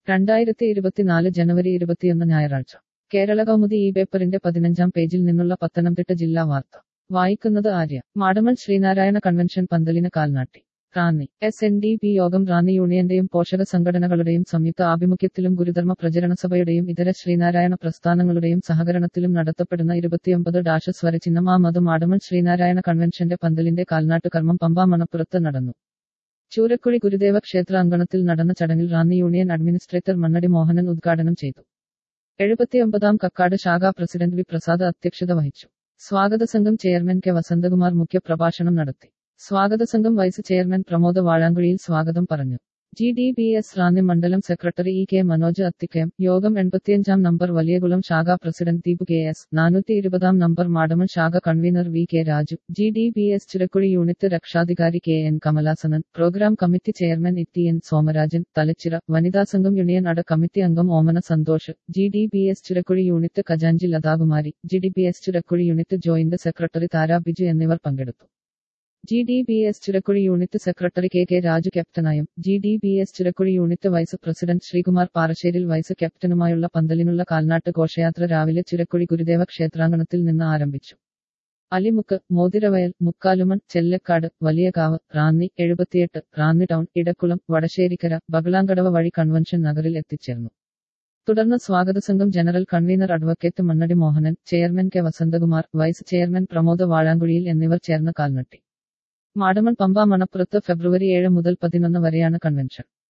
രണ്ടായിരത്തി ഇരുപത്തിനാല് ജനുവരി ഇരുപത്തിയൊന്ന് ഞായറാഴ്ച കേരള കൗമുദി ഈ പേപ്പറിന്റെ പതിനഞ്ചാം പേജിൽ നിന്നുള്ള പത്തനംതിട്ട ജില്ലാ വാർത്ത വായിക്കുന്നത് ആര്യ മാടമൺ ശ്രീനാരായണ കൺവെൻഷൻ പന്തലിന് കാൽനാട്ടി Ranni S N D P യോഗം റാന്നി യൂണിയന്റെയും പോഷക സംഘടനകളുടെയും സംയുക്ത ആഭിമുഖ്യത്തിലും ഗുരുധർമ്മ പ്രചരണ സഭയുടെയും ഇതര ശ്രീനാരായണ പ്രസ്ഥാനങ്ങളുടെയും സഹകരണത്തിലും നടത്തപ്പെടുന്ന ഇരുപത്തിയൊമ്പത് ഡാഷ സ്വരചിഹ്നം ആ മതം മാടമൺ ശ്രീനാരായണ കൺവെൻഷന്റെ പന്തലിന്റെ കാൽനാട്ട് കർമ്മം പമ്പാ മണപ്പുറത്ത് നടന്നു ചൂരക്കുഴി ഗുരുദേവ ക്ഷേത്ര അങ്കണത്തിൽ നടന്ന ചടങ്ങിൽ റാന്നി യൂണിയൻ അഡ്മിനിസ്ട്രേറ്റർ മണ്ണടി മോഹനൻ ഉദ്ഘാടനം ചെയ്തു എഴുപത്തിയൊമ്പതാം കക്കാട് ശാഖാ പ്രസിഡന്റ് വി പ്രസാദ് അധ്യക്ഷത വഹിച്ചു സ്വാഗത സംഘം ചെയർമാൻ കെ വസന്തകുമാർ മുഖ്യപ്രഭാഷണം നടത്തി സ്വാഗത സംഘം വൈസ് ചെയർമാൻ പ്രമോദ് വാഴാങ്കുഴിയിൽ സ്വാഗതം പറഞ്ഞു G D B S Ranni മണ്ഡലം secretary E K Manoj Athikkayam യോഗം എൺപത്തിയഞ്ചാം നമ്പർ വലിയകുളം ശാഖാ പ്രസിഡന്റ് ദീപ് കെ എസ് നാനൂറ്റി ഇരുപതാം നമ്പർ മാടമൺ ശാഖ convener V K Raju G D B S Chirakkuzhi unit രക്ഷാധികാരി K N Kamalasanan programme committee chairman E N Somarajan Thalachira വനിതാ സംഘം യൂണിയൻ അട കമ്മിറ്റി അംഗം Omana Santhosh G D B S Chirakkuzhi unit ഖജാഞ്ചി Lathakumari G D B S Chirakkuzhi unit joint secretary Thara Biju എന്നിവർ പങ്കെടുത്തു G D B S Chirakkuzhi unit secretary K K Raju ക്യാപ്റ്റനായും G D B S Chirakkuzhi unit wise president Sreekumar Parasseril vice ക്യാപ്റ്റനുമായുള്ള പന്തലിനുള്ള കാൽനാട്ട് ഘോഷയാത്ര രാവിലെ ചിറക്കുഴി ഗുരുദേവ ക്ഷേത്രാങ്കണത്തിൽ നിന്ന് ആരംഭിച്ചു അലിമുക്ക് മോതിരവയൽ മുക്കാലുമൺ ചെല്ലക്കാട് വലിയകാവ് റാന്നി എഴുപത്തിയെട്ട് റാന്നി ടൗൺ ഇടക്കുളം വടശ്ശേരിക്കര ബകളാങ്കടവ വഴി കൺവെൻഷൻ നഗറിൽ എത്തിച്ചേർന്നു തുടർന്ന് സ്വാഗത സംഘം general convener advocate Mannadi Mohanan chairman K Vasanthakumar vice chairman Pramod വാഴാങ്കുഴിയിൽ എന്നിവർ ചേർന്ന് കാൽനട്ടി മാടമൺ പമ്പ മണപ്പുറത്ത് ഫെബ്രുവരി ഏഴ് മുതൽ പതിനൊന്ന് വരെയാണ് കൺവെൻഷൻ